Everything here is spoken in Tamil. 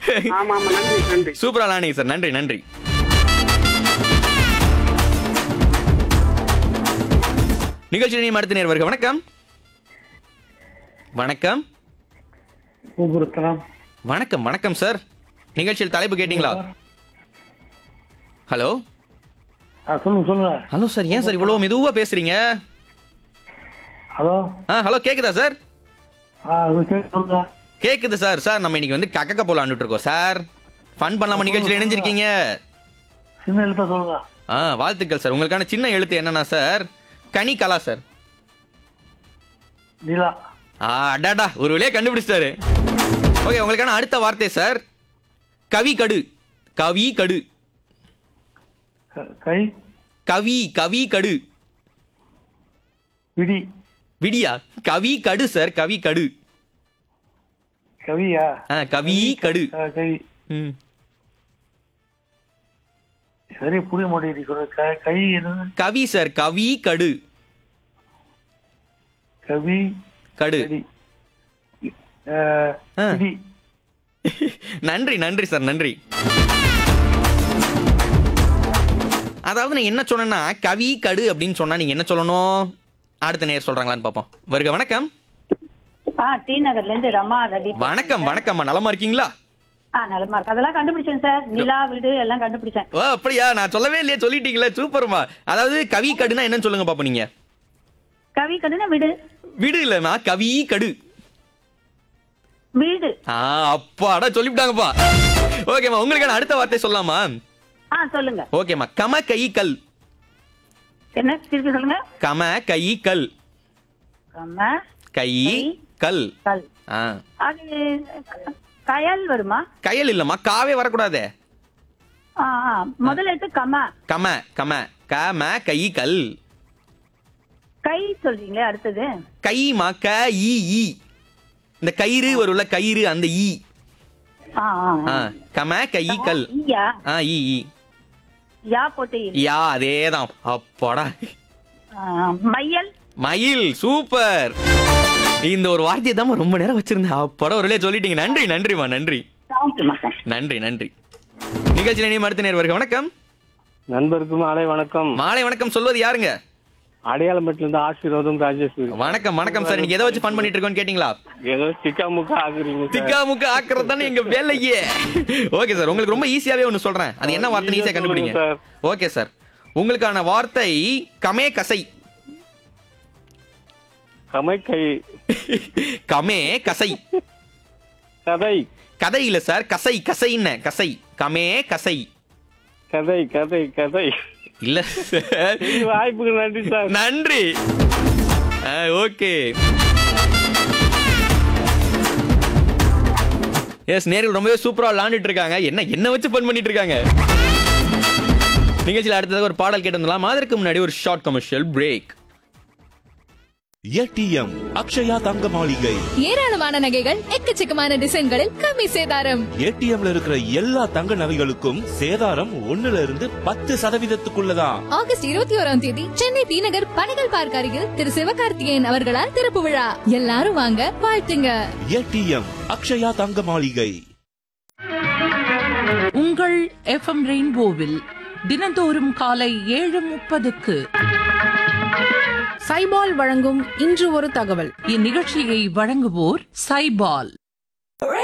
ஆமா ஆமா நன்றி நன்றி சூப்பரா விளாண்டீங்க சார் நன்றி நன்றி நிகழ்ச்சி நீ அடுத்த நேர் வருக வணக்கம் வணக்கம் பூபுரத்தனம் வணக்கம் வணக்கம் சார் நிகழ்ச்சியில் தலைப்பு கேட்டிங்களா ஹலோ ஆ சொல்லுங்க சொல்லுங்க ஹலோ சார் ஏன் சார் இவ்வளவு மெதுவா பேசுறீங்க ஹலோ ஆ ஹலோ கேக்குதா சார் ஆ அது கேட்டு சொல்லுங்க கேக்குது சார் சார் நம்ம இன்னைக்கு வந்து கக்கக்க போல ஆண்டுட்டு இருக்கோம் சார் ஃபன் பண்ணலாமா நிகழ்ச்சியில் இணைஞ்சிருக்கீங்க சின்ன எழுத்தா சொல்லுங்க ஆ வாழ்த்துக்கள் சார் உங்களுக்கான சின்ன எழுத்து என்னன்னா சார் கனி கலா சார் நிலா ஆ அடாடா ஒரு வழியா கண்டுபிடிச்சிட்டாரு ஓகே உங்களுக்கான அடுத்த வார்த்தை சார் கவி கடு கவி கடு க- கை கவி கவி கடு விடி விடியா கவி கடு சார் கவி கடு கவியா ஆ கவி கடு ஆ, கை ம் சரி புரிய மாட்டேங்குது சொல்ற க- கை என்னது கவி சார் கவி கடு கவி கடு கடி ஆ, ஆ. விடி நன்றி நன்றி சார் நன்றி அதாவது நான் என்ன சொன்னேன்னா கவி கடு அப்படின்னு சொன்னா நீங்க என்ன சொல்லணும் அடுத்த நேர் சொல்றாங்களான்னு பார்ப்போம் வருக வணக்கம் ஆ டி நகர்ல இருந்து ரமா ரவி வணக்கம் வணக்கம்மா நலமா இருக்கீங்களா ஆ நலமா இருக்கு அதெல்லாம் கண்டுபிடிச்சேன் சார் நிலா வீடு எல்லாம் கண்டுபிடிச்சேன் ஓ அப்படியா நான் சொல்லவே இல்லையே சொல்லிட்டீங்களே சூப்பர்மா அதாவது கவி கடுனா என்னன்னு சொல்லுங்க பாப்போம் நீங்க கவி கடுனா வீடு விடு இல்லைன்னா கவி கடு வீடு ஆ அப்பாடா சொல்லிவிட்டாங்கப்பா ஓகேம்மா உங்களுக்கான அடுத்த வார்த்தை சொல்லலாமா ஆ சொல்லுங்க ஓகேம்மா கம கை கல் என்ன திருப்பி சொல்லுங்க கம கை கல் கம கை கல் கல் ஆ அது கயல் வருமா கையல் இல்லம்மா காவே வரக்கூடாதே ஆ ஆ முதல்ல எடுத்து கம கம கம கம கை கல் கை சொல்றீங்களே அடுத்தது கைமா க ஈ ஈ இந்த கயிறு வரும்ல கயிறு அந்த ஈ ஆ ஆ ஆ கம கை கல் ஈயா ஆ ஈ ஈ யா போட்டு ஈ. யா அதேதான் அப்பாடா ஆ, மையல் மயில் சூப்பர் இந்த ஒரு வார்த்தையை தான் ரொம்ப நேரம் வச்சிருந்தேன் அப்பாடா ஒரு சொல்லிட்டீங்க நன்றி நன்றிமா நன்றி தேங்க்யூமா சார் நன்றி நன்றி நிகழ்ச்சியில் இனியும் அடுத்த நேர் வருக வணக்கம் நண்பருக்கு மாலை வணக்கம் மாலை வணக்கம் சொல்வது யாருங்க அடையாளம்பட்டில இருந்து ஆசீர்வாதம் ராஜேஷ் வணக்கம் வணக்கம் சார் இன்னைக்கு எதை வச்சு ஃபன் பண்ணிட்டு இருக்கோம்னு கேட்டீங்களா ஏதோ சிக்கா முக்கா ஆகுறீங்க சார். திக்கா முக்கா ஆக்குறது தானே எங்க வேலையே ஓகே சார் உங்களுக்கு ரொம்ப ஈஸியாவே ஒன்னு சொல்றேன் அது என்ன வார்த்தை ஈஸியா கண்டுபிடிங்க சார். ஓகே சார் உங்களுக்கான வார்த்தை கமே கசை கமைக்கை கமே கசை கதை கதை இல்ல சார் கசை கசைன்னு கசை கமே கசை கதை கதை கதை இல்ல சார் இது வாய்ப்புக்கு நன்றி சார் நன்றி ஓகே எஸ் நேரில் ரொம்பவே சூப்பரா விளாண்டுட்டு இருக்காங்க என்ன என்ன வச்சு ஃபன் பண்ணிட்டு இருக்காங்க நிகழ்ச்சியில் அடுத்ததாக ஒரு பாடல் கேட்டிருந்தலாம் அதற்கு முன்னாடி ஒரு short commercial break ATM Akshaya தங்க மாளிகை ஏராளமான நகைகள் எக்கச்சக்கமான டிசைன்களில் கம்மி சேதாரம் ஏடிஎம்ல இருக்கிற எல்லா தங்க நகைகளுக்கும் சேதாரம் ஒண்ணுல இருந்து பத்து சதவீதத்துக்குள்ளதான் ஆகஸ்ட் இருபத்தி ஓராம் தேதி சென்னை டி நகர் பணிகள் பார்க் அருகில் திரு சிவகார்த்திகேயன் அவர்களால் திறப்பு விழா எல்லாரும் வாங்க வாழ்த்துங்க ஏடிஎம் அக்ஷயா தங்க மாளிகை உங்கள் எஃப்எம் ரெயின்போவில் தினந்தோறும் காலை ஏழு முப்பதுக்கு சைபால் வழங்கும் இன்று ஒரு தகவல் இந்நிகழ்ச்சியை வழங்குவோர் சைபால்